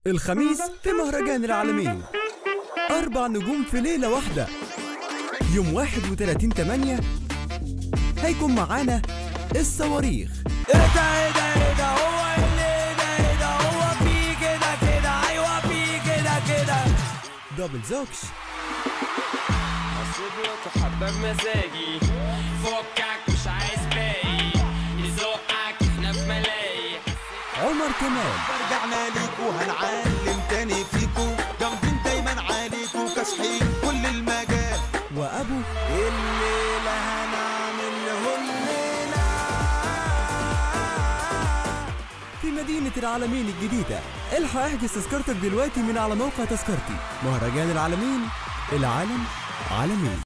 الخميس في مهرجان العالمين أربع نجوم في ليلة واحدة يوم 31 8 هيكون معانا الصواريخ ايه ده ايه ده ايه ده هو اللي ايه ده ايه ده هو في كده كده ايوه في كده كده دبل زوكش اصيبك حبة بمزاجي فكك مش عايز باقي يزقك احنا في ملاهي عمر كمال رجعنا ليكو هنعلم تاني فيكو جامدين دايما عليكو كاسحين كل المجال وأبو الليلة هنعمل الليلة في مدينة العالمين الجديدة الحق احجز تذكرتك دلوقتي من على موقع تذكرتي مهرجان العالمين العالم عالمين